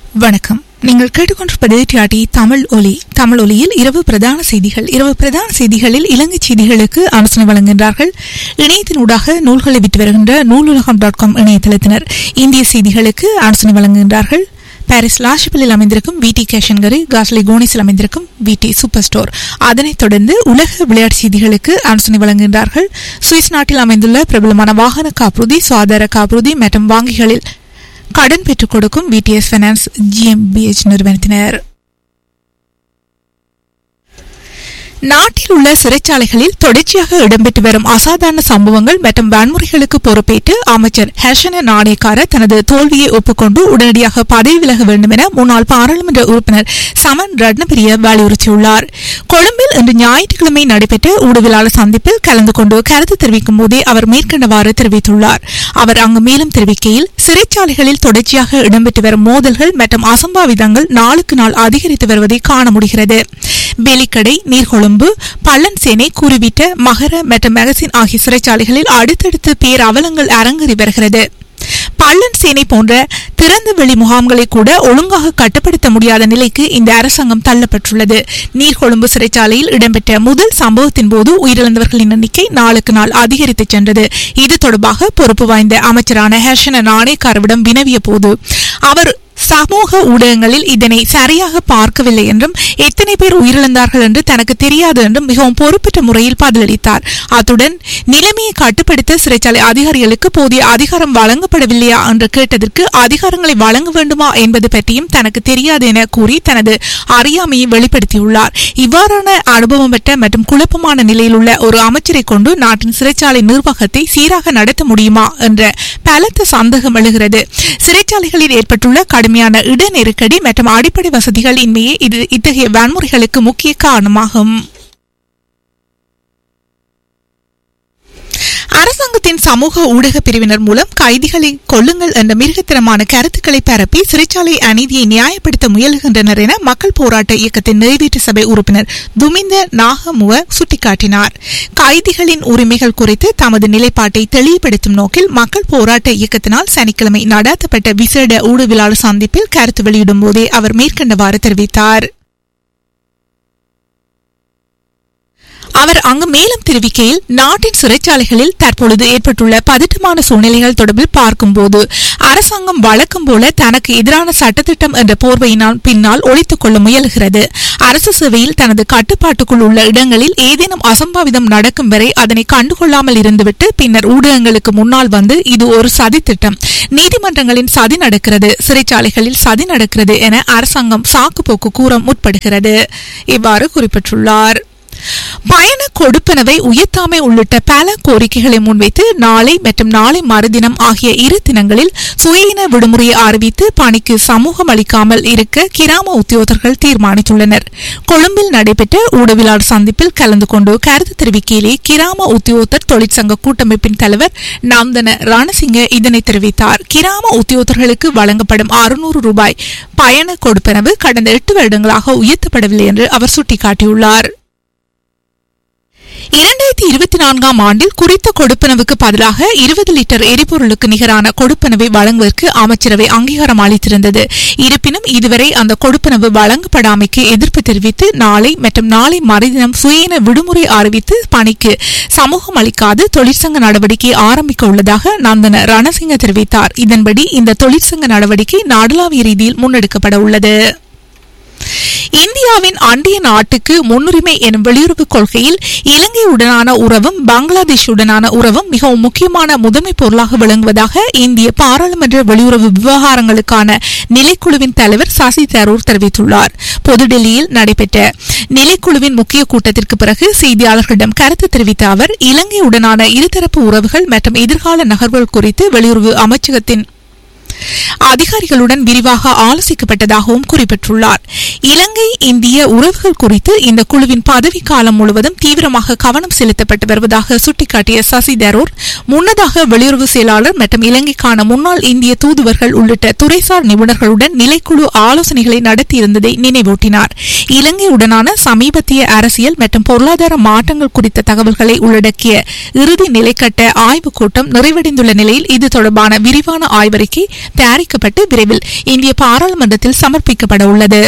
வணக்கம் நீங்கள் கேட்டுக்கொண்டிருப்பது டிஆர்டி தமிழ் ஒலி தமிழ் ஒலியில் இரவு பிரதான செய்திகள் இரவு பிரதான செய்திகளில் இலங்கை செய்திகளுக்கு ஆலோசனை வழங்குகின்றார்கள் இணையத்தினூடாக நூல்களை விட்டு வருகின்ற நூலுலகம் டாட் காம் இணையதளத்தினர் இந்திய செய்திகளுக்கு ஆலோசனை வழங்குகின்றார்கள் பாரிஸ் லாஷிப்பிலில் அமைந்திருக்கும் விடி கேஷன்கரி காஸ்லி கோனிஸில் அமைந்திருக்கும் விடி சூப்பர் ஸ்டோர் அதனைத் தொடர்ந்து உலக விளையாட்டு செய்திகளுக்கு ஆலோசனை வழங்குகின்றார்கள் சுவிஸ் நாட்டில் அமைந்துள்ள பிரபலமான வாகன காப்புறுதி சுகாதார காப்புறுதி மற்றும் வங்கிகளில் கடன் பெற்றுக் கொடுக்கும் விடிஎஸ் பைனான்ஸ் ஜிஎம்பிஎச் நிறுவனத்தினர் நாட்டில் உள்ள சிறைச்சாலைகளில் தொடர்ச்சியாக இடம்பெற்று வரும் அசாதாரண சம்பவங்கள் மற்றும் வன்முறைகளுக்கு பொறுப்பேற்று அமைச்சர் ஹர்ஷன நாணயக்கார தனது தோல்வியை ஒப்புக்கொண்டு உடனடியாக பதவி விலக வேண்டும் என முன்னாள் பாராளுமன்ற உறுப்பினர் சமன் ரட்னபிரிய வலியுறுத்தியுள்ளார் கொழும்பில் இன்று ஞாயிற்றுக்கிழமை நடைபெற்ற ஊடகவியலாளர் சந்திப்பில் கலந்து கொண்டு கருத்து தெரிவிக்கும் போதே அவர் மேற்கண்டவாறு தெரிவித்துள்ளார் அவர் அங்கு மேலும் தெரிவிக்கையில் சிறைச்சாலைகளில் தொடர்ச்சியாக இடம்பெற்று வரும் மோதல்கள் மற்றும் அசம்பாவிதங்கள் நாளுக்கு நாள் அதிகரித்து வருவதை காண முடிகிறது பெலிக்கடை நீர்கொழும்பு பள்ளன்சேனை குருவிட்ட மகர மற்றும் மெகசின் ஆகிய சிறைச்சாலைகளில் அடுத்தடுத்து பேர் அவலங்கள் அரங்கேறி வருகிறது பள்ளன் சேனை போன்ற திறந்த வெளி முகாம்களை கூட ஒழுங்காக கட்டுப்படுத்த முடியாத நிலைக்கு இந்த அரசாங்கம் தள்ளப்பட்டுள்ளது நீர்கொழும்பு சிறைச்சாலையில் இடம்பெற்ற முதல் சம்பவத்தின் போது உயிரிழந்தவர்களின் எண்ணிக்கை நாளுக்கு நாள் அதிகரித்து சென்றது இது தொடர்பாக பொறுப்பு வாய்ந்த அமைச்சரான ஹர்ஷன நாணேக்காரவிடம் வினவிய போது அவர் சமூக ஊடகங்களில் இதனை சரியாக பார்க்கவில்லை என்றும் எத்தனை பேர் உயிரிழந்தார்கள் என்று தனக்கு தெரியாது என்றும் மிகவும் பொறுப்பற்ற முறையில் பதிலளித்தார் அத்துடன் நிலைமையை கட்டுப்படுத்த சிறைச்சாலை அதிகாரிகளுக்கு போதிய அதிகாரம் வழங்கப்படவில்லையா என்று கேட்டதற்கு அதிகாரங்களை வழங்க வேண்டுமா என்பது பற்றியும் தனக்கு தெரியாது என கூறி தனது அறியாமையை வெளிப்படுத்தியுள்ளார் இவ்வாறான அனுபவம் பெற்ற மற்றும் குழப்பமான நிலையில் உள்ள ஒரு அமைச்சரை கொண்டு நாட்டின் சிறைச்சாலை நிர்வாகத்தை சீராக நடத்த முடியுமா என்ற பலத்த சந்தேகம் எழுகிறது சிறைச்சாலைகளில் ஏற்பட்டுள்ள கடுமையான இட நெருக்கடி மற்றும் அடிப்படை வசதிகள் இன்மையே இது இத்தகைய வன்முறைகளுக்கு முக்கிய காரணமாகும் அரசாங்கத்தின் சமூக ஊடக பிரிவினர் மூலம் கைதிகளை கொள்ளுங்கள் என்ற மிருகத்தனமான கருத்துக்களை பரப்பி சிறைச்சாலை அநீதியை நியாயப்படுத்த முயல்கின்றனர் என மக்கள் போராட்ட இயக்கத்தின் நிறைவேற்று சபை உறுப்பினர் துமிந்த நாகமுவ சுட்டிக்காட்டினார் கைதிகளின் உரிமைகள் குறித்து தமது நிலைப்பாட்டை தெளிவுபடுத்தும் நோக்கில் மக்கள் போராட்ட இயக்கத்தினால் சனிக்கிழமை நடாத்தப்பட்ட விசேட ஊடகவியலாளர் சந்திப்பில் கருத்து வெளியிடும் போதே அவர் மேற்கண்டவாறு தெரிவித்தார் அவர் அங்கு மேலும் தெரிவிக்கையில் நாட்டின் சிறைச்சாலைகளில் தற்பொழுது ஏற்பட்டுள்ள பதட்டமான சூழ்நிலைகள் தொடர்பில் பார்க்கும்போது அரசாங்கம் வழக்கம் போல தனக்கு எதிரான சட்டத்திட்டம் என்ற போர்வையினால் பின்னால் ஒழித்துக் கொள்ள முயல்கிறது அரசு சேவையில் தனது கட்டுப்பாட்டுக்குள் உள்ள இடங்களில் ஏதேனும் அசம்பாவிதம் நடக்கும் வரை அதனை கண்டுகொள்ளாமல் இருந்துவிட்டு பின்னர் ஊடகங்களுக்கு முன்னால் வந்து இது ஒரு சதித்திட்டம் நீதிமன்றங்களின் சதி நடக்கிறது சிறைச்சாலைகளில் சதி நடக்கிறது என அரசாங்கம் சாக்குப்போக்கு கூற முற்படுகிறது இவ்வாறு குறிப்பிட்டுள்ளார் பயண கொடுப்பனவை உயர்த்தாமை உள்ளிட்ட பல கோரிக்கைகளை முன்வைத்து நாளை மற்றும் நாளை மறுதினம் ஆகிய இரு தினங்களில் சுயின விடுமுறையை அறிவித்து பணிக்கு சமூகம் அளிக்காமல் இருக்க கிராம உத்தியோகர்கள் தீர்மானித்துள்ளனர் கொழும்பில் நடைபெற்ற ஊடகவியலாளர் சந்திப்பில் கலந்து கொண்டு கருத்து தெரிவிக்கையிலே கிராம உத்தியோகத்தர் தொழிற்சங்க கூட்டமைப்பின் தலைவர் நந்தன ரணசிங்க இதனை தெரிவித்தார் கிராம உத்தியோகத்தர்களுக்கு வழங்கப்படும் அறுநூறு ரூபாய் பயண கொடுப்பனவு கடந்த எட்டு வருடங்களாக உயர்த்தப்படவில்லை என்று அவர் சுட்டிக்காட்டியுள்ளார் இரண்டாயிரத்தி இருபத்தி நான்காம் ஆண்டில் குறித்த கொடுப்பனவுக்கு பதிலாக இருபது லிட்டர் எரிபொருளுக்கு நிகரான கொடுப்பனவை வழங்குவதற்கு அமைச்சரவை அங்கீகாரம் அளித்திருந்தது இருப்பினும் இதுவரை அந்த கொடுப்பனவு வழங்கப்படாமைக்கு எதிர்ப்பு தெரிவித்து நாளை மற்றும் நாளை மறுதினம் சுயன விடுமுறை அறிவித்து பணிக்கு சமூகம் அளிக்காது தொழிற்சங்க நடவடிக்கை ஆரம்பிக்க உள்ளதாக நந்தன ரணசிங்க தெரிவித்தார் இதன்படி இந்த தொழிற்சங்க நடவடிக்கை நாடளாவிய ரீதியில் முன்னெடுக்கப்பட உள்ளது இந்தியாவின் அண்டிய நாட்டுக்கு முன்னுரிமை எனும் வெளியுறவு கொள்கையில் இலங்கையுடனான உறவும் பங்களாதேஷுடனான உறவும் மிகவும் முக்கியமான முதன்மை பொருளாக விளங்குவதாக இந்திய பாராளுமன்ற வெளியுறவு விவகாரங்களுக்கான நிலைக்குழுவின் தலைவர் சசி தரூர் தெரிவித்துள்ளார் புதுடெல்லியில் நடைபெற்ற நிலைக்குழுவின் முக்கிய கூட்டத்திற்கு பிறகு செய்தியாளர்களிடம் கருத்து தெரிவித்த அவர் இலங்கையுடனான இருதரப்பு உறவுகள் மற்றும் எதிர்கால நகர்வுகள் குறித்து வெளியுறவு அமைச்சகத்தின் அதிகாரிகளுடன் விரிவாக ஆலோசிக்கப்பட்டதாகவும் குறிப்பிட்டுள்ளார் இலங்கை இந்திய உறவுகள் குறித்து இந்த குழுவின் பதவிக்காலம் முழுவதும் தீவிரமாக கவனம் செலுத்தப்பட்டு வருவதாக சுட்டிக்காட்டிய சசி தரூர் முன்னதாக வெளியுறவு செயலாளர் மற்றும் இலங்கைக்கான முன்னாள் இந்திய தூதுவர்கள் உள்ளிட்ட துறைசார் நிபுணர்களுடன் நிலைக்குழு ஆலோசனைகளை நடத்தியிருந்ததை நினைவூட்டினார் இலங்கையுடனான சமீபத்திய அரசியல் மற்றும் பொருளாதார மாற்றங்கள் குறித்த தகவல்களை உள்ளடக்கிய இறுதி நிலைக்கட்ட ஆய்வுக் கூட்டம் நிறைவடைந்துள்ள நிலையில் இது தொடர்பான விரிவான ஆய்வறிக்கை தயாரிக்க இணைக்கப்பட்டு விரைவில் இந்திய பாராளுமன்றத்தில் சமர்ப்பிக்கப்பட உள்ளது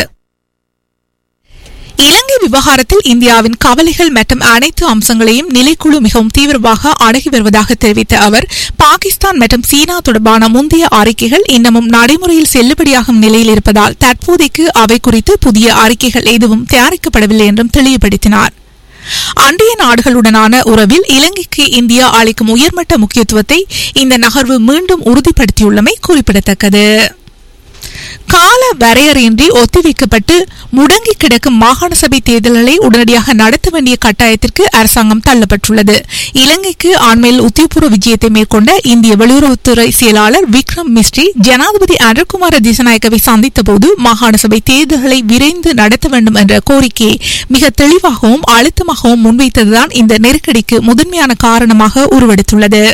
இலங்கை விவகாரத்தில் இந்தியாவின் கவலைகள் மற்றும் அனைத்து அம்சங்களையும் நிலைக்குழு மிகவும் தீவிரமாக அடகி வருவதாக தெரிவித்த அவர் பாகிஸ்தான் மற்றும் சீனா தொடர்பான முந்தைய அறிக்கைகள் இன்னமும் நடைமுறையில் செல்லுபடியாகும் நிலையில் இருப்பதால் தற்போதைக்கு அவை குறித்து புதிய அறிக்கைகள் எதுவும் தயாரிக்கப்படவில்லை என்றும் தெளிவுபடுத்தினார் அண்டைய நாடுகளுடனான உறவில் இலங்கைக்கு இந்தியா அளிக்கும் உயர்மட்ட முக்கியத்துவத்தை இந்த நகர்வு மீண்டும் உறுதிப்படுத்தியுள்ளமை குறிப்பிடத்தக்கது கால வரையறையின்றி ஒத்திவைக்கப்பட்டு முடங்கி கிடக்கும் மாகாண சபை தேர்தல்களை உடனடியாக நடத்த வேண்டிய கட்டாயத்திற்கு அரசாங்கம் தள்ளப்பட்டுள்ளது இலங்கைக்கு ஆண்மையில் உத்தியபூர்வ விஜயத்தை மேற்கொண்ட இந்திய வெளியுறவுத்துறை செயலாளர் விக்ரம் மிஸ்ரி ஜனாதிபதி அருண்குமார திசநாயக்கவை சந்தித்த போது மாகாண சபை தேர்தல்களை விரைந்து நடத்த வேண்டும் என்ற கோரிக்கையை மிக தெளிவாகவும் அழுத்தமாகவும் முன்வைத்ததுதான் இந்த நெருக்கடிக்கு முதன்மையான காரணமாக உருவெடுத்துள்ளது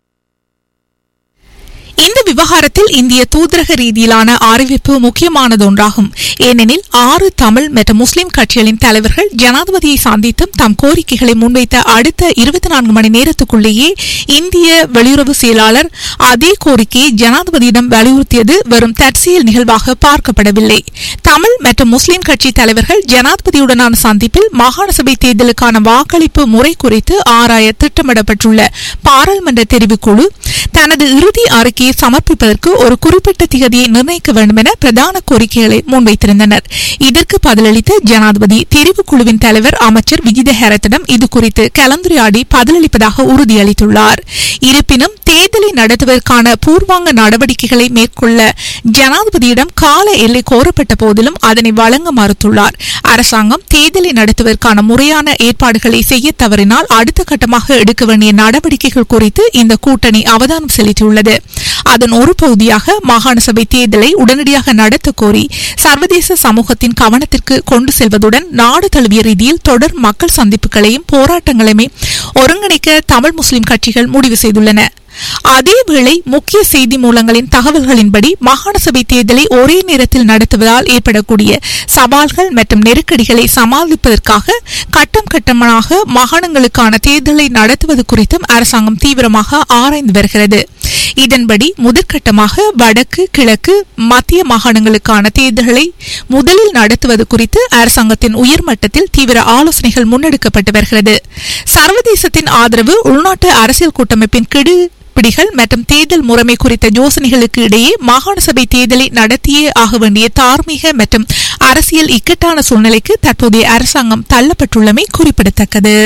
இந்த விவகாரத்தில் இந்திய தூதரக ரீதியிலான அறிவிப்பு முக்கியமானதொன்றாகும் ஏனெனில் ஆறு தமிழ் மற்றும் முஸ்லிம் கட்சிகளின் தலைவர்கள் ஜனாதிபதியை சந்தித்தும் தம் கோரிக்கைகளை முன்வைத்த அடுத்த இருபத்தி நான்கு மணி நேரத்துக்குள்ளேயே இந்திய வெளியுறவு செயலாளர் அதே கோரிக்கையை ஜனாதிபதியிடம் வலியுறுத்தியது வெறும் தற்செயல் நிகழ்வாக பார்க்கப்படவில்லை தமிழ் மற்றும் முஸ்லிம் கட்சி தலைவர்கள் ஜனாதிபதியுடனான சந்திப்பில் மாகாண சபை தேர்தலுக்கான வாக்களிப்பு முறை குறித்து ஆராய திட்டமிடப்பட்டுள்ள பாராளுமன்ற தெரிவுக்குழு தனது இறுதி அறிக்கையை சமர்ப்பிப்பதற்கு ஒரு குறிப்பிட்ட திகதியை நிர்ணயிக்க வேண்டும் என பிரதான கோரிக்கைகளை முன்வைத்திருந்தனர் இதற்கு பதிலளித்த ஜனாதிபதி தெரிவுக்குழுவின் தலைவர் அமைச்சர் விஜித ஹேரத்திடம் இது குறித்து கலந்துரையாடி பதிலளிப்பதாக உறுதியளித்துள்ளார் இருப்பினும் தேர்தலை நடத்துவதற்கான பூர்வாங்க நடவடிக்கைகளை மேற்கொள்ள ஜனாதிபதியிடம் கால எல்லை கோரப்பட்ட போதிலும் அதனை வழங்க மறுத்துள்ளார் அரசாங்கம் தேர்தலை நடத்துவதற்கான முறையான ஏற்பாடுகளை செய்ய தவறினால் அடுத்த கட்டமாக எடுக்க வேண்டிய நடவடிக்கைகள் குறித்து இந்த கூட்டணி அவதானம் செலுத்தியுள்ளது அதன் ஒரு பகுதியாக மாகாண சபை தேர்தலை உடனடியாக நடத்த கோரி சர்வதேச சமூகத்தின் கவனத்திற்கு கொண்டு செல்வதுடன் நாடு தழுவிய ரீதியில் தொடர் மக்கள் சந்திப்புகளையும் போராட்டங்களையுமே ஒருங்கிணைக்க தமிழ் முஸ்லிம் கட்சிகள் முடிவு செய்துள்ளன அதேவேளை முக்கிய செய்தி மூலங்களின் தகவல்களின்படி மாகாண சபை தேர்தலை ஒரே நேரத்தில் நடத்துவதால் ஏற்படக்கூடிய சவால்கள் மற்றும் நெருக்கடிகளை சமாளிப்பதற்காக கட்டம் கட்டமாக மாகாணங்களுக்கான தேர்தலை நடத்துவது குறித்தும் அரசாங்கம் தீவிரமாக ஆராய்ந்து வருகிறது இதன்படி முதற்கட்டமாக வடக்கு கிழக்கு மத்திய மாகாணங்களுக்கான தேர்தல்களை முதலில் நடத்துவது குறித்து அரசாங்கத்தின் உயர்மட்டத்தில் தீவிர ஆலோசனைகள் முன்னெடுக்கப்பட்டு வருகிறது சர்வதேசத்தின் ஆதரவு உள்நாட்டு அரசியல் கூட்டமைப்பின் கெடு பிடிகள் மற்றும் தேர்தல் முறைமை குறித்த யோசனைகளுக்கு இடையே மாகாண சபை தேர்தலை நடத்தியே ஆக வேண்டிய தார்மீக மற்றும் அரசியல் இக்கட்டான சூழ்நிலைக்கு தற்போதைய அரசாங்கம் தள்ளப்பட்டுள்ளமை குறிப்பிடத்தக்கது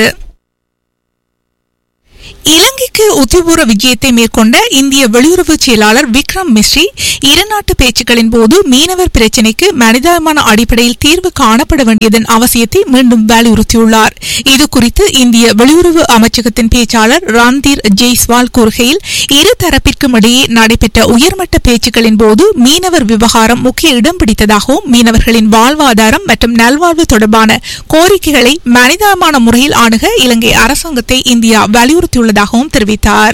இலங்கைக்கு உத்தியபூர்வ விஜயத்தை மேற்கொண்ட இந்திய வெளியுறவு செயலாளர் விக்ரம் மிஸ்ரி இருநாட்டு பேச்சுக்களின் போது மீனவர் பிரச்சினைக்கு மனிதாபிமான அடிப்படையில் தீர்வு காணப்பட வேண்டியதன் அவசியத்தை மீண்டும் வலியுறுத்தியுள்ளார் இது குறித்து இந்திய வெளியுறவு அமைச்சகத்தின் பேச்சாளர் ரந்தீர் ஜெய்ஸ்வால் கூறுகையில் இரு தரப்பிற்கும் இடையே நடைபெற்ற உயர்மட்ட பேச்சுக்களின் போது மீனவர் விவகாரம் முக்கிய இடம் பிடித்ததாகவும் மீனவர்களின் வாழ்வாதாரம் மற்றும் நல்வாழ்வு தொடர்பான கோரிக்கைகளை மனிதாபிமான முறையில் அணுக இலங்கை அரசாங்கத்தை இந்தியா வலியுறுத்தியுள்ளதாகவும் தெரிவித்தார்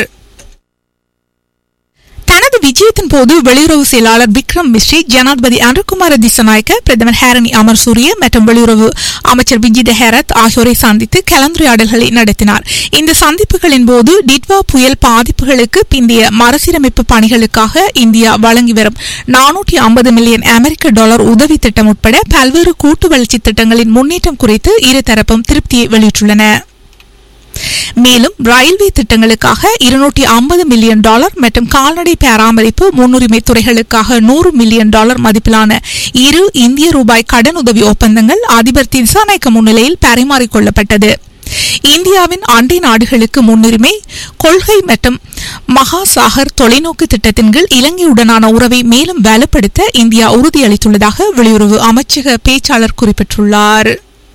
தனது விஜயத்தின் போது வெளியுறவு செயலாளர் விக்ரம் மிஸ்ரி ஜனாதிபதி அனுகுமார திசநாயக்க பிரதமர் ஹேரணி அமர் சூரிய மற்றும் வெளியுறவு அமைச்சர் விஜித ஹேரத் ஆகியோரை சந்தித்து கலந்துரையாடல்களை நடத்தினார் இந்த சந்திப்புகளின் போது டிட்வா புயல் பாதிப்புகளுக்கு பிந்தைய மறுசீரமைப்பு பணிகளுக்காக இந்தியா வழங்கி வரும் நானூற்றி ஐம்பது மில்லியன் அமெரிக்க டாலர் உதவி திட்டம் உட்பட பல்வேறு கூட்டு வளர்ச்சி திட்டங்களின் முன்னேற்றம் குறித்து இருதரப்பும் திருப்தியை வெளியிட்டுள்ளன மேலும் ரயில்வே திட்டங்களுக்காக இருநூற்றி ஐம்பது மில்லியன் டாலர் மற்றும் கால்நடை பராமரிப்பு முன்னுரிமை துறைகளுக்காக நூறு மில்லியன் டாலர் மதிப்பிலான இரு இந்திய ரூபாய் கடன் உதவி ஒப்பந்தங்கள் அதிபர் திசாநாயக்க முன்னிலையில் பரிமாறிக்கொள்ளப்பட்டது இந்தியாவின் அண்டை நாடுகளுக்கு முன்னுரிமை கொள்கை மற்றும் மகாசாகர் தொலைநோக்கு திட்டத்தின் கீழ் இலங்கையுடனான உறவை மேலும் வலுப்படுத்த இந்தியா உறுதியளித்துள்ளதாக வெளியுறவு அமைச்சக பேச்சாளர் குறிப்பிட்டுள்ளார்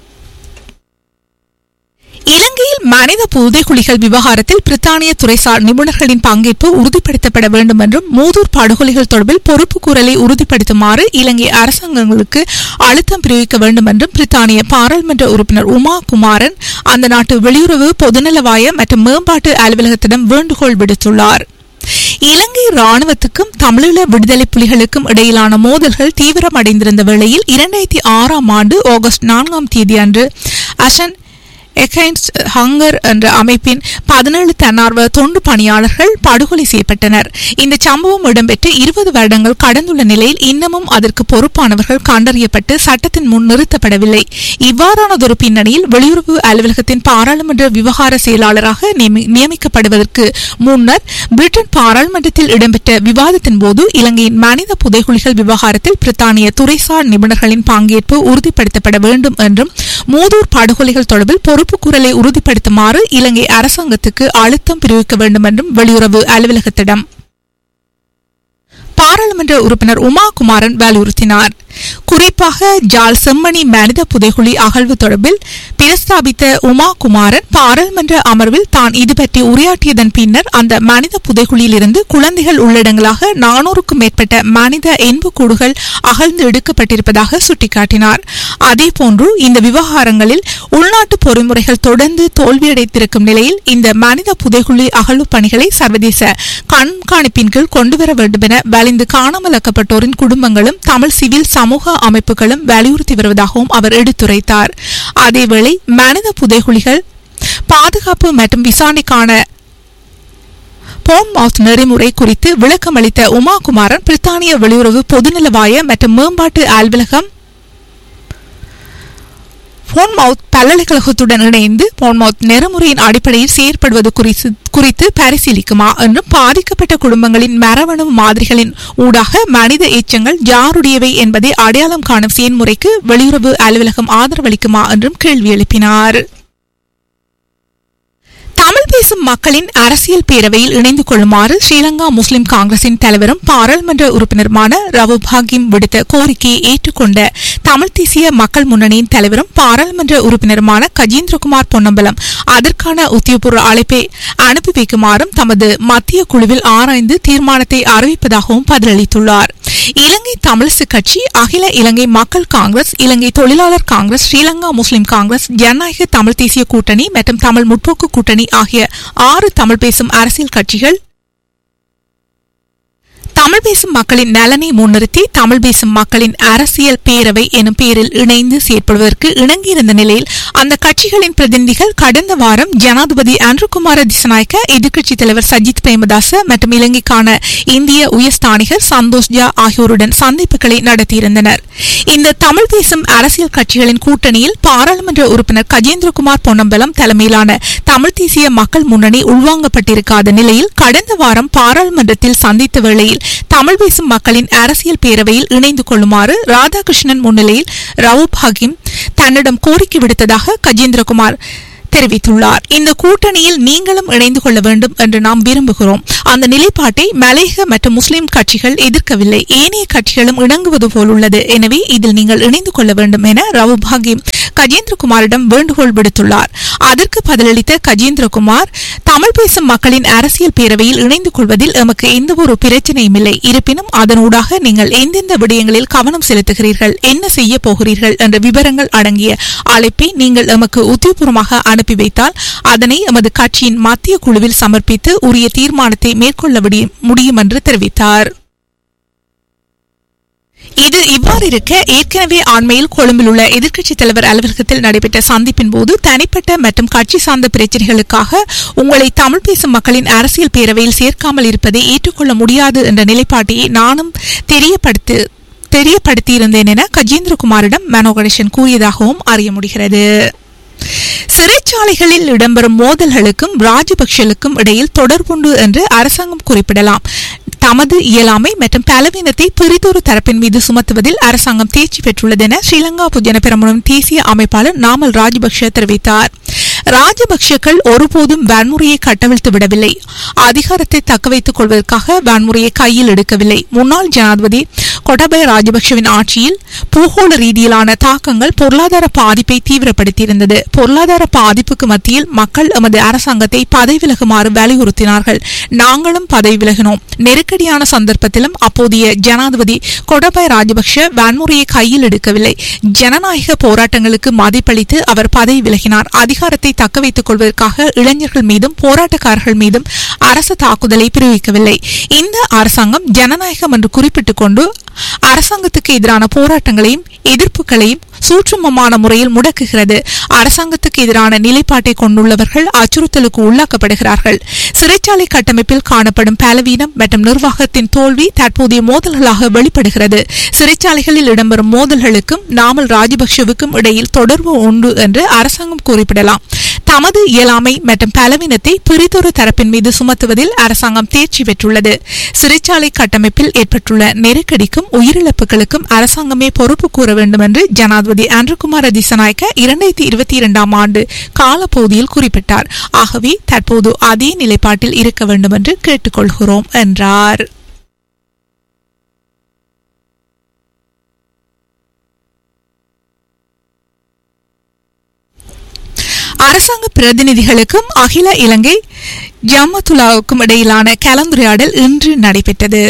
இலங்கையில் மனித புதைகுழிகள் விவகாரத்தில் பிரித்தானிய துறைசார் நிபுணர்களின் பங்கேற்பு உறுதிப்படுத்தப்பட வேண்டும் என்றும் மூதூர் படுகொலைகள் தொடர்பில் பொறுப்பு கூறலை உறுதிப்படுத்துமாறு இலங்கை அரசாங்கங்களுக்கு அழுத்தம் பிரிவிக்க வேண்டும் என்றும் பிரித்தானிய பாராளுமன்ற உறுப்பினர் உமா குமாரன் அந்த நாட்டு வெளியுறவு பொதுநலவாய மற்றும் மேம்பாட்டு அலுவலகத்திடம் வேண்டுகோள் விடுத்துள்ளார் இலங்கை ராணுவத்துக்கும் தமிழீழ விடுதலை புலிகளுக்கும் இடையிலான மோதல்கள் தீவிரமடைந்திருந்த வேளையில் இரண்டாயிரத்தி ஆறாம் ஆண்டு ஆகஸ்ட் நான்காம் தேதி அன்று அசன் எகைன்ஸ்ட் ஹங்கர் என்ற அமைப்பின் பதினேழு தன்னார்வ தொண்டு பணியாளர்கள் படுகொலை செய்யப்பட்டனர் இந்த சம்பவம் இடம்பெற்று இருபது வருடங்கள் கடந்துள்ள நிலையில் இன்னமும் அதற்கு பொறுப்பானவர்கள் கண்டறியப்பட்டு சட்டத்தின் முன் நிறுத்தப்படவில்லை இவ்வாறானதொரு பின்னணியில் வெளியுறவு அலுவலகத்தின் பாராளுமன்ற விவகார செயலாளராக நியமி- நியமிக்கப்படுவதற்கு முன்னர் பிரிட்டன் பாராளுமன்றத்தில் இடம்பெற்ற விவாதத்தின் போது இலங்கையின் மனித புதைகுழிகள் விவகாரத்தில் பிரித்தானிய துறைசார் நிபுணர்களின் பங்கேற்பு உறுதிப்படுத்தப்பட வேண்டும் என்றும் மூதூர் படுகொலைகள் தொடர்பில் பொறுப்பு குரலை உறுதிப்படுத்துமாறு இலங்கை அரசாங்கத்துக்கு அழுத்தம் பிரிவிக்க வேண்டும் என்றும் வெளியுறவு அலுவலகத்திடம் பாராளுமன்ற உறுப்பினர் உமா குமாரன் வலியுறுத்தினார் குறிப்பாக ஜால் செம்மணி மனித புதைகுழி அகழ்வு தொடர்பில் பிரஸ்தாபித்த உமா குமாரன் பாராளுமன்ற அமர்வில் தான் இது பற்றி உரையாற்றியதன் பின்னர் அந்த மனித புதைகுழியிலிருந்து குழந்தைகள் உள்ளடங்களாக நானூறுக்கும் மேற்பட்ட மனித எண்புக்கூடுகள் அகழ்ந்து எடுக்கப்பட்டிருப்பதாக சுட்டிக்காட்டினார் அதேபோன்று இந்த விவகாரங்களில் உள்நாட்டு பொறிமுறைகள் தொடர்ந்து தோல்வியடைந்திருக்கும் நிலையில் இந்த மனித புதைகுழி அகழ்வு பணிகளை சர்வதேச கண்காணிப்பின் கீழ் கொண்டுவர வேண்டும் என வலிந்து காணாமலாக்கப்பட்டோரின் குடும்பங்களும் தமிழ் சிவில் சமூக அமைப்புகளும் வலியுறுத்தி வருவதாகவும் அவர் எடுத்துரைத்தார் அதேவேளை மனித புதைகுழிகள் பாதுகாப்பு மற்றும் விசாரணைக்கான போன்மவுத் நெறிமுறை குறித்து விளக்கமளித்த உமா குமாரன் பிரித்தானிய வெளியுறவு பொதுநலவாய மற்றும் மேம்பாட்டு அலுவலகம் போன்மவுத் பல்கலைக்கழகத்துடன் இணைந்து போன்மவுத் நெறிமுறையின் அடிப்படையில் செயற்படுவது குறித்து குறித்து பரிசீலிக்குமா என்றும் பாதிக்கப்பட்ட குடும்பங்களின் மரபணு மாதிரிகளின் ஊடாக மனித எச்சங்கள் யாருடையவை என்பதை அடையாளம் காணும் செயல்முறைக்கு வெளியுறவு அலுவலகம் ஆதரவளிக்குமா என்றும் கேள்வி எழுப்பினார் தமிழ் பேசும் மக்களின் அரசியல் பேரவையில் இணைந்து கொள்ளுமாறு ஸ்ரீலங்கா முஸ்லிம் காங்கிரசின் தலைவரும் பாராளுமன்ற உறுப்பினருமான ரவு பாகிம் விடுத்த கோரிக்கையை ஏற்றுக்கொண்ட தமிழ் தேசிய மக்கள் முன்னணியின் தலைவரும் பாராளுமன்ற உறுப்பினருமான கஜேந்திரகுமார் பொன்னம்பலம் அதற்கான உத்தியோகபூர்வ அழைப்பை அனுப்பி வைக்குமாறும் தமது மத்திய குழுவில் ஆராய்ந்து தீர்மானத்தை அறிவிப்பதாகவும் பதிலளித்துள்ளார் இலங்கை தமிழிசு கட்சி அகில இலங்கை மக்கள் காங்கிரஸ் இலங்கை தொழிலாளர் காங்கிரஸ் ஸ்ரீலங்கா முஸ்லிம் காங்கிரஸ் ஜனநாயக தமிழ் தேசிய கூட்டணி மற்றும் தமிழ் முற்போக்கு கூட்டணி ஆகிய ஆறு தமிழ் பேசும் அரசியல் கட்சிகள் தமிழ் பேசும் மக்களின் நலனை முன்னிறுத்தி தமிழ் பேசும் மக்களின் அரசியல் பேரவை எனும் பெயரில் இணைந்து செயற்படுவதற்கு இணங்கியிருந்த நிலையில் அந்த கட்சிகளின் பிரதிநிதிகள் கடந்த வாரம் ஜனாதிபதி அன்ருகுமார திசநாயக்க எதிர்க்கட்சித் தலைவர் சஜித் பிரேமதாச மற்றும் இலங்கைக்கான இந்திய உயர்ஸ்தானிகர் சந்தோஷ் ஜா ஆகியோருடன் சந்திப்புகளை நடத்தியிருந்தனர் இந்த தமிழ் பேசும் அரசியல் கட்சிகளின் கூட்டணியில் பாராளுமன்ற உறுப்பினர் கஜேந்திரகுமார் பொன்னம்பலம் தலைமையிலான தமிழ் தேசிய மக்கள் முன்னணி உள்வாங்கப்பட்டிருக்காத நிலையில் கடந்த வாரம் பாராளுமன்றத்தில் சந்தித்த வேளையில் தமிழ் பேசும் மக்களின் அரசியல் பேரவையில் இணைந்து கொள்ளுமாறு ராதாகிருஷ்ணன் முன்னிலையில் ரவுப் ஹக்கீம் தன்னிடம் கோரிக்கை விடுத்ததாக கஜேந்திரகுமார் தெரிவித்துள்ளார் இந்த கூட்டணியில் நீங்களும் இணைந்து கொள்ள வேண்டும் என்று நாம் விரும்புகிறோம் அந்த நிலைப்பாட்டை மலையக மற்றும் முஸ்லிம் கட்சிகள் எதிர்க்கவில்லை ஏனைய கட்சிகளும் இணங்குவது போல் உள்ளது எனவே இதில் நீங்கள் இணைந்து கொள்ள வேண்டும் என ரவு பாகிம் கஜேந்திரகுமாரிடம் வேண்டுகோள் விடுத்துள்ளார் அதற்கு பதிலளித்த கஜேந்திரகுமார் தமிழ் பேசும் மக்களின் அரசியல் பேரவையில் இணைந்து கொள்வதில் எமக்கு எந்த ஒரு பிரச்சனையும் இல்லை இருப்பினும் அதனூடாக நீங்கள் எந்தெந்த விடயங்களில் கவனம் செலுத்துகிறீர்கள் என்ன செய்ய போகிறீர்கள் என்ற விவரங்கள் அடங்கிய அழைப்பை நீங்கள் எமக்கு உத்தியபூர்வமாக அனுப்பி வைத்தால் அதனை எமது கட்சியின் மத்திய குழுவில் சமர்ப்பித்து உரிய தீர்மானத்தை மேற்கொள்ள விடி- முடியும் என்று தெரிவித்தார் இது இவ்வாறு இருக்க ஏற்கனவே ஆண்மையில் கொழும்பில் உள்ள எதிர்க்கட்சித் தலைவர் அலுவலகத்தில் நடைபெற்ற சந்திப்பின் போது தனிப்பட்ட மற்றும் கட்சி சார்ந்த பிரச்சனைகளுக்காக உங்களை தமிழ் பேசும் மக்களின் அரசியல் பேரவையில் சேர்க்காமல் இருப்பதை ஏற்றுக்கொள்ள முடியாது என்ற நிலைப்பாட்டையை நானும் தெரியப்படுத்து தெரியப்படுத்தியிருந்தேன் என கஜேந்திரகுமாரிடம் மனோ கணேசன் கூறியதாகவும் அறிய முடிகிறது சிறைச்சாலைகளில் இடம்பெறும் மோதல்களுக்கும் ராஜபக்ஷலுக்கும் இடையில் தொடர்புண்டு என்று அரசாங்கம் குறிப்பிடலாம் தமது இயலாமை மற்றும் பலவீனத்தை பிரிதொரு தரப்பின் மீது சுமத்துவதில் அரசாங்கம் தேர்ச்சி பெற்றுள்ளது என ஸ்ரீலங்கா பொதுஜன பெரமுன தேசிய அமைப்பாளர் நாமல் ராஜபக்ஷ தெரிவித்தார் ராஜபக்ஷக்கள் ஒருபோதும் வன்முறையை கட்டவிழ்த்து விடவில்லை அதிகாரத்தை தக்கவைத்துக் கொள்வதற்காக வன்முறையை கையில் எடுக்கவில்லை முன்னாள் ஜனாதிபதி கொடபய ராஜபக்ஷவின் ஆட்சியில் பூகோள ரீதியிலான தாக்கங்கள் பொருளாதார பாதிப்பை தீவிரப்படுத்தியிருந்தது பொருளாதார பாதிப்புக்கு மத்தியில் மக்கள் எமது அரசாங்கத்தை பதவி விலகுமாறு வலியுறுத்தினார்கள் நாங்களும் பதவி விலகினோம் நெருக்கடியான சந்தர்ப்பத்திலும் அப்போதைய ஜனாதிபதி கொடபய ராஜபக்ஷ வன்முறையை கையில் எடுக்கவில்லை ஜனநாயக போராட்டங்களுக்கு மதிப்பளித்து அவர் பதவி விலகினார் அதிகாரத்தை தக்க வைத்துக் கொள்வதற்காக இளைஞர்கள் மீதும் போராட்டக்காரர்கள் மீதும் அரசு தாக்குதலை பிரிவிக்கவில்லை இந்த அரசாங்கம் ஜனநாயகம் என்று குறிப்பிட்டுக் கொண்டு அரசாங்கத்துக்கு எதிரான போராட்டங்களையும் எதிர்ப்புகளையும் சூட்சுமமான முறையில் முடக்குகிறது அரசாங்கத்துக்கு எதிரான நிலைப்பாட்டை கொண்டுள்ளவர்கள் அச்சுறுத்தலுக்கு உள்ளாக்கப்படுகிறார்கள் சிறைச்சாலை கட்டமைப்பில் காணப்படும் பலவீனம் மற்றும் நிர்வாகத்தின் தோல்வி தற்போதைய மோதல்களாக வெளிப்படுகிறது சிறைச்சாலைகளில் இடம்பெறும் மோதல்களுக்கும் நாமல் ராஜபக்ஷவுக்கும் இடையில் தொடர்பு உண்டு என்று அரசாங்கம் குறிப்பிடலாம் தமது இயலாமை மற்றும் பலவீனத்தை பிரிதொரு தரப்பின் மீது சுமத்துவதில் அரசாங்கம் தேர்ச்சி பெற்றுள்ளது சிறைச்சாலை கட்டமைப்பில் ஏற்பட்டுள்ள நெருக்கடிக்கும் உயிரிழப்புகளுக்கும் அரசாங்கமே பொறுப்பு கூற வேண்டும் என்று ஜனாதிபதி ஆண்ட்ரகுமார திசநாயக்க இரண்டாயிரத்தி இருபத்தி இரண்டாம் ஆண்டு காலப்பகுதியில் குறிப்பிட்டார் ஆகவே தற்போது அதே நிலைப்பாட்டில் இருக்க வேண்டும் என்று கேட்டுக்கொள்கிறோம் என்றார் அரசாங்க பிரதிநிதிகளுக்கும் அகில இலங்கை ஜம்மத்துலாவுக்கும் இடையிலான கலந்துரையாடல் இன்று நடைபெற்றது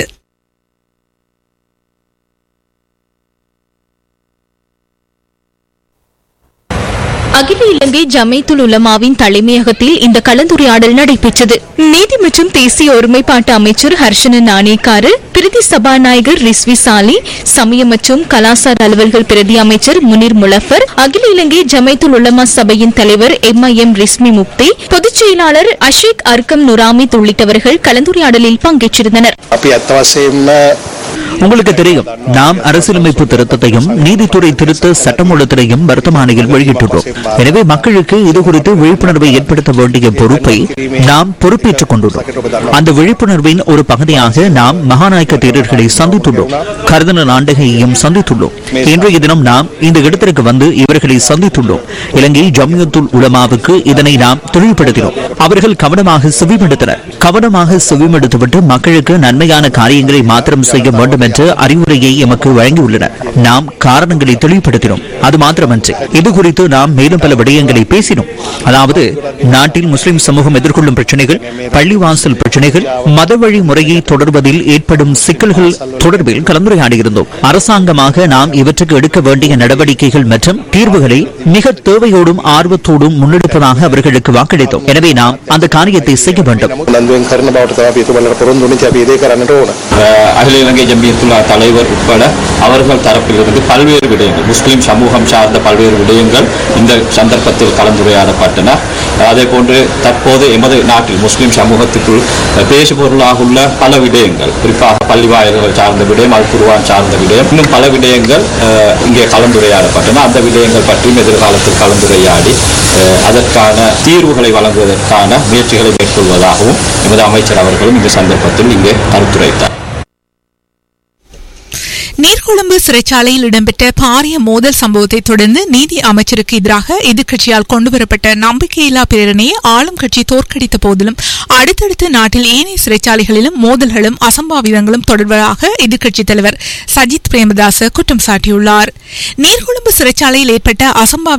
அகில இலங்கை ஜமைத்துல் உலமாவின் தலைமையகத்தில் இந்த கலந்துரையாடல் நடைபெற்றது நீதி மற்றும் தேசிய ஒருமைப்பாட்டு அமைச்சர் ஹர்ஷன நாணேக்காரு பிரதி சபாநாயகர் ரிஸ்வி சாலி சமய மற்றும் கலாசார அலுவல்கள் பிரதி அமைச்சர் முனிர் முலஃபர் அகில இலங்கை ஜமைத்துல் உலமா சபையின் தலைவர் எம் ஐ எம் ரிஸ்மி முக்தி பொதுச் செயலாளர் அஷேக் அர்க்கம் நுராமித் உள்ளிட்டவர்கள் கலந்துரையாடலில் பங்கேற்றிருந்தனர் අපි ඇත්ත වශයෙන්ම உங்களுக்கு தெரியும் நாம் அரசியலமைப்பு திருத்தத்தையும் நீதித்துறை திருத்த சட்டமூலத்தினையும் வர்த்தமானியில் வெளியிட்டுள்ளோம் எனவே மக்களுக்கு இது குறித்து விழிப்புணர்வை ஏற்படுத்த வேண்டிய பொறுப்பை நாம் பொறுப்பேற்றுக் கொண்டுள்ளோம் அந்த விழிப்புணர்வின் ஒரு பகுதியாக நாம் மகாநாயக்க தேரர்களை சந்தித்துள்ளோம் கருதன நாண்டகையையும் சந்தித்துள்ளோம் இன்றைய தினம் நாம் இந்த இடத்திற்கு வந்து இவர்களை சந்தித்துள்ளோம் இலங்கை ஜம்யத்துல் உலமாவுக்கு இதனை நாம் தெளிவுபடுத்தினோம் அவர்கள் கவனமாக செவிமடுத்தனர் கவனமாக செவிமடுத்துவிட்டு மக்களுக்கு நன்மையான காரியங்களை மாத்திரம் செய்ய வேண்டும் என்ற அறிவுரையை எமக்கு வழங்கியுள்ளனர் நாம் காரணங்களை தெளிவுபடுத்தினோம் அது மாத்திரமன்றி இது குறித்து நாம் மேலும் பல விடயங்களை பேசினோம் அதாவது நாட்டில் முஸ்லிம் சமூகம் எதிர்கொள்ளும் பிரச்சனைகள் பள்ளிவாசல் பிரச்சனைகள் மத வழி முறையை தொடர்வதில் ஏற்படும் சிக்கல்கள் தொடர்பில் கலந்துரையாடியிருந்தோம் அரசாங்கமாக நாம் இவற்றுக்கு எடுக்க வேண்டிய நடவடிக்கைகள் மற்றும் தீர்வுகளை மிக தேவையோடும் ஆர்வத்தோடும் முன்னெடுப்பதாக அவர்களுக்கு வாக்களித்தோம் எனவே நாம் அந்த காரியத்தை செய்ய வேண்டும் උනන්දුවෙන් කරන බවට තමයි අපි එතුමන්ලට පොරොන්දු වෙන්නේ අපි ඒ දේ කරන්නට ඕන. அஹ் அகில இலங்கை ஜம்பியத்துல்லா தலைவர் உட்பட அவர்கள் தரப்பிலிருந்து பல்வேறு விடயங்கள் முஸ்லிம் சமூகம் சார்ந்த பல்வேறு விடயங்கள் இந்த சந்தர்ப்பத்தில் கலந்துரையாடப்பட்டன அதே போன்று தற்போது எமது நாட்டில் முஸ்லிம் சமூகத்துக்குள் அஹ், பேசுபொருளாக உள்ள பல விடயங்கள் குறிப்பாக பள்ளி வாயில்கள் சார்ந்த விடயம் அல் குர்ஆன் சார்ந்த விடயம் இன்னும் பல விடயங்கள் அஹ், இங்கே கலந்துரையாடப்பட்டன அந்த விடயங்கள் பற்றியும் எதிர்காலத்தில் கலந்துரையாடி அஹ், அதற்கான தீர்வுகளை வழங்குவதற்கான முயற்சிகளை மேற்கொள்வதாகவும் எமது அமைச்சர் அவர்களும் இந்த சந்தர்ப்பத்தில் இங்கே கருத்துரைத்தார் நீர்கொழும்பு சிறைச்சாலையில் இடம்பெற்ற பாரிய மோதல் சம்பவத்தை தொடர்ந்து நீதி அமைச்சருக்கு எதிராக எதிர்க்கட்சியால் கொண்டுவரப்பட்ட நம்பிக்கையில்லா பிரேரணையை ஆளும் கட்சி தோற்கடித்த போதிலும் அடுத்தடுத்து நாட்டில் ஏனைய சிறைச்சாலைகளிலும் மோதல்களும் அசம்பாவிதங்களும் தொடர்வதாக எதிர்க்கட்சித் தலைவர் சஜித் பிரேமதாச குற்றம் சாட்டியுள்ளார் நீர்கொழும்பு சிறைச்சாலையில் ஏற்பட்ட அசம்பாவித